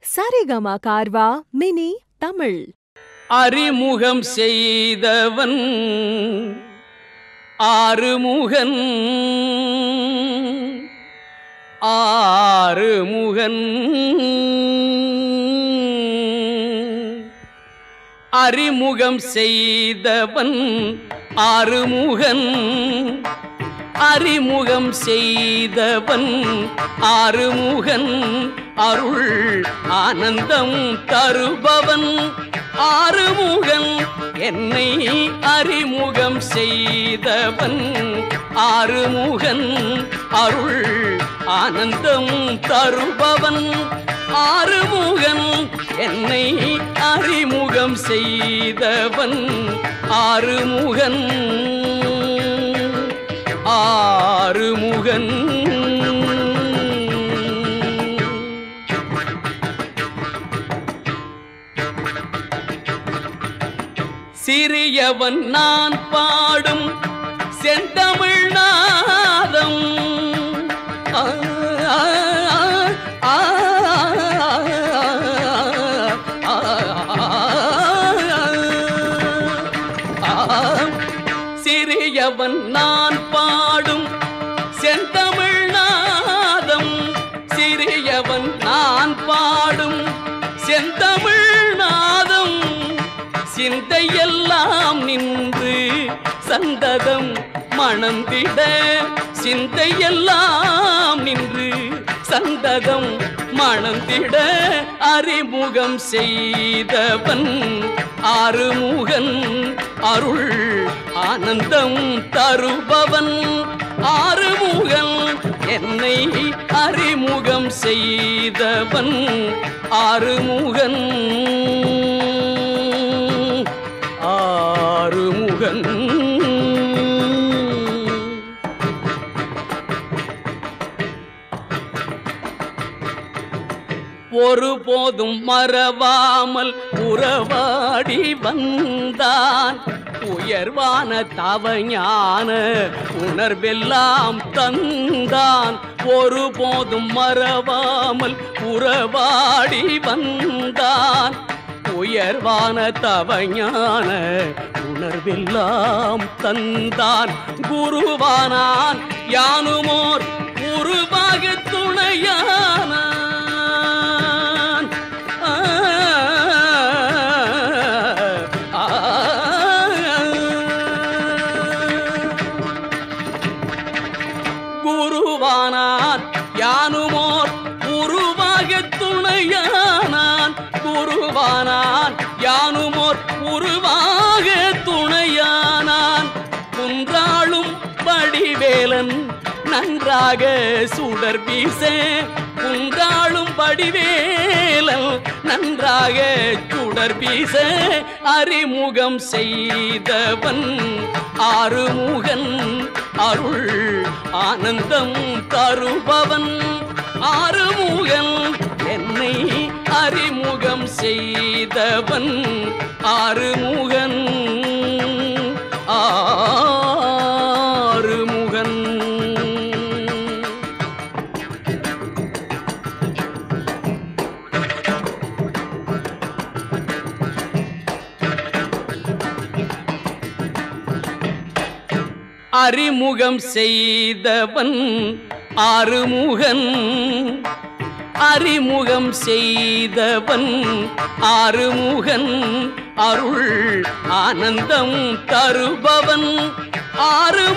Saregama கார்வா mini Tamil அறிமுகம் செய்தவன் ஆறுமுகன் ஆறுமுகன் அறிமுகம் செய்தவன் ஆறுமுகன் அறிமுகம் செய்தவன் ஆறுமுகன் அருள் ஆனந்தம் தருபவன் ஆறுமுகன் என்னை அறிமுகம் செய்தவன் ஆறுமுகன் அருள் ஆனந்தம் தருபவன் ஆறுமுகன் என்னை அறிமுகம் செய்தவன் ஆறுமுகன் ஆறுமுகன் சிறியவன் நான் பாடும் செந்தமிழ் நாதம் ஆ, ஆ, ஆ, ஆ, ஆ, சிறியவன் நான் பாடும் செந்தமிழ் நாதம் சிறியவன் நான் பாடும் செந்தமிழ் நாதம் சிந்தையெல்லாம் நின்று சந்ததம் மணந்திட சிந்தையெல்லாம் நின்று சந்ததம் மணந்திட அறிமுகம் செய்தவன் ஆறுமுகன் அருள் ஆனந்தம் தருபவன் ஆறுமுகன் என்னை அறிமுகம் செய்தவன் ஆறுமுகன் ஆறுமுகன் ஒருபோதும் மறவாமல் உறவாடி வந்தான் உயர்வான தவஞான உணர்வெல்லாம் தந்தான் ஒருபோதும் மறவாமல் உறவாடி வந்தான் உயர்வான தவஞான உணர்வெல்லாம் தந்தான் குருவானான் யானுமோர் உருவாக துணையானான் ஆ, ஆ, குருவானான் யானுமோர் உருவாக துணையானான் குருவானான் யானுமோர் உருவாக துணையானான் குன்றாளும் படிவேலன் நன்றாக சுடர் வீச குன்றாளும் படிவேலன் நன்றாக சுடர் வீச அறிமுகம் செய்தவன் ஆறுமுகன் அருள் ஆனந்தம் தருபவன் ஆறுமுகன் என்னை அறிமுகம் செய்தவன் ஆறுமுகன் ஆறுமுகன் அறிமுகம் செய்தவன் ஆறுமுகன் அறிமுகம் செய்தவன் ஆறுமுகன் அருள் ஆனந்தம் தருபவன் ஆறு